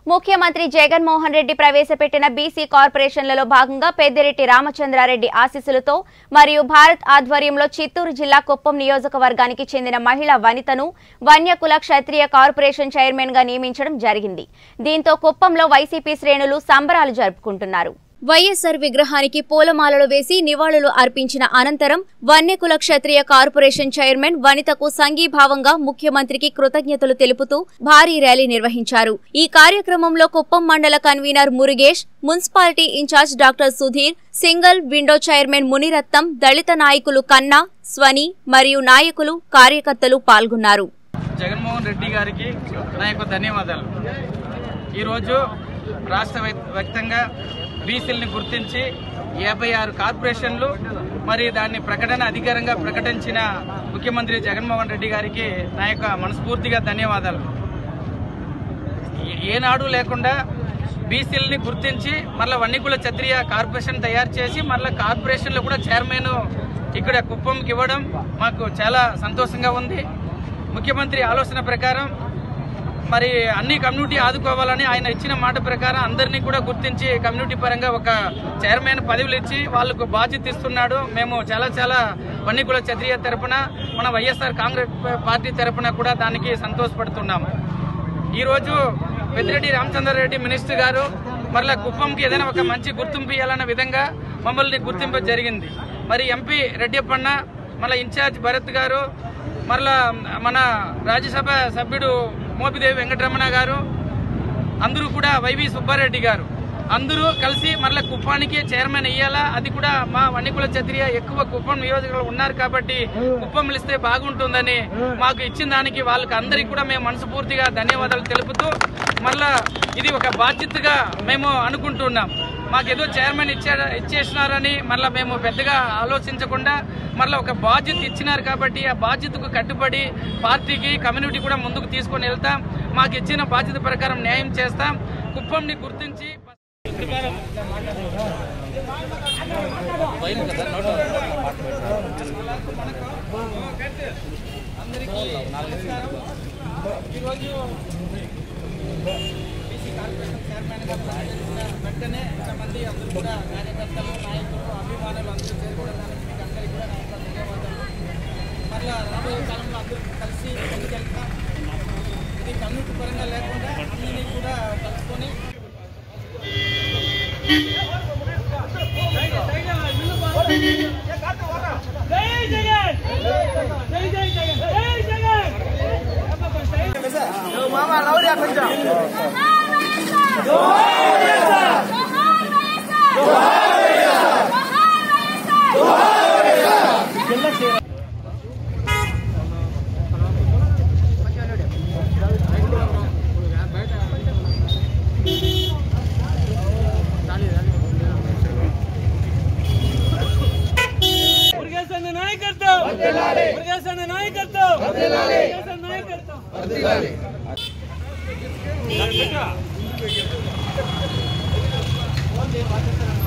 ముఖ్యమంత్రి జగన్మోహన్ రెడ్డి ప్రవేశపెట్టిన బీసీ కార్పొరేషన్లలో భాగంగా పెద్దిరెడ్డి రామచంద్రారెడ్డి ఆశీస్సులతో మరియు భారత్ ఆధ్వర్యంలో చిత్తూరు జిల్లా కుప్పం నియోజకవర్గానికి చెందిన మహిళా వనితను వన్యకుల క్షత్రియ కార్పొరేషన్ చైర్మన్ గా నియమించడం జరిగింది దీంతో కుప్పంలో వైసీపీ శ్రేణులు సంబరాలు జరుపుకుంటున్నారు వైఎస్ఆర్ విగ్రహానికి పూలమాలలు వేసి నివాళులు అర్పించిన అనంతరం వన్యకుల క్షత్రియ కార్పొరేషన్ చైర్మన్ వనితకు సంఘీభావంగా ముఖ్యమంత్రికి కృతజ్ఞతలు తెలుపుతూ భారీ ర్యాలీ నిర్వహించారు ఈ కార్యక్రమంలో కుప్పం మండల convener Murugesh municipality in charge doctor Sudheer single window chairman Muniratnam దళిత నాయకులు కన్నా స్వని మరియు నాయకులు కార్యకర్తలు పాల్గొన్నారు జగన్మోహన్ రెడ్డి గారికి నా యొక్క ధన్యవాదాలు ఈరోజు రాష్ట్ర వ్యాప్- వ్యాప్తంగా బీసీలని గుర్తించి యాభై ఆరు కార్పొరేషన్లు మరి దాన్ని ప్రకటన అధికారంగా ప్రకటించిన ముఖ్యమంత్రి జగన్మోహన్ రెడ్డి గారికి నా యొక్క మనస్ఫూర్తిగా ధన్యవాదాలు ఏ- ఏనాడు లేకుండా బీసీలని గుర్తించి మళ్ళీ వన్నికుల క్షత్రియ కార్పొరేషన్ తయారు చేసి మళ్ళీ కార్పొరేషన్లో కూడా చైర్మన్ ఇక్కడ కుప్పంకి ఇవ్వడం మాకు చాలా సంతోషంగా ఉంది ముఖ్యమంత్రి ఆలోచన ప్రకారం మరి అన్ని కమ్యూనిటీ ఆదుకోవాలని ఆయన ఇచ్చిన మాట ప్రకారం అందరినీ కూడా గుర్తించి కమ్యూనిటీ పరంగా ఒక చైర్మన్ పదవులు ఇచ్చి వాళ్ళకు బాధ్యత ఇస్తున్నాడు మేము చాలా చాలా వన్నికుల క్షత్రియ తరపున మన వైఎస్ఆర్ కాంగ్రెస్ పార్టీ తరపున కూడా దానికి సంతోషపడుతున్నాము ఈరోజు పెద్దిరెడ్డి రామచంద్రారెడ్డి మినిస్టర్ గారు మరలా కుప్పంకి ఏదైనా ఒక మంచి గుర్తింపు ఇవ్వాలన్న విధంగా మమ్మల్ని గుర్తింపు జరిగింది మరి ఎంపీ రెడ్డిప్పన్న మళ్ళీ ఇన్ఛార్జ్ భరత్ గారు మరలా మన రాజ్యసభ సభ్యుడు మోపిదేవి వెంకటరమణ గారు అందరూ కూడా వైవి సుబ్బారెడ్డి గారు అందరూ కలిసి మరలా కుప్పానికి చైర్మన్ అయ్యేలా అది కూడా మా వన్నికుల క్షత్రియ ఎక్కువ కుప్పం నియోజకవర్గంలో ఉన్నారు కాబట్టి కుప్పం ఇస్తే బాగుంటుందని మాకు ఇచ్చిన దానికి వాళ్ళకి అందరికీ కూడా మేము మనస్ఫూర్తిగా ధన్యవాదాలు తెలుపుతూ మళ్ళా ఇది ఒక బాధ్యతగా మేము అనుకుంటున్నాం మాకేదో చైర్మన్ ఇచ్చా ఇచ్చేసినారని మళ్ళీ మేము పెద్దగా ఆలోచించకుండా మళ్ళీ ఒక బాధ్యత ఇచ్చినారు కాబట్టి ఆ బాధ్యతకు కట్టుబడి పార్టీకి కమ్యూనిటీ కూడా ముందుకు తీసుకొని వెళ్తాం మాకు ఇచ్చిన బాధ్యత ప్రకారం న్యాయం చేస్తాం కుప్పంని గుర్తించి అందరికీ నమస్కారం. ఈరోజు బీసీ కార్పొరేషన్ చైర్మన్గా ప్రకటించిన వెంటనే ఇంతమంది అందరూ కూడా కార్యకర్తలు నాయకులు అభిమానులు అందరూ చేరుకోవడానికి మీకు అందరికీ కూడా నా యొక్క ధన్యవాదాలు మళ్ళా రాబోయే కాలంలో అందరూ కలిసి ముందుకెళ్తాం ఇది కమ్యూనిటీ పరంగా లేకుండా అన్నిని కూడా కలుసుకొని జై జగన్ జై జై జగన్ జై జగన్ మురుగేశన్ నాయకత్వం మురుగేశన్ నాయకత్వం మురుగేశన్ నాయకత్వం వర్ధిల్లాలి.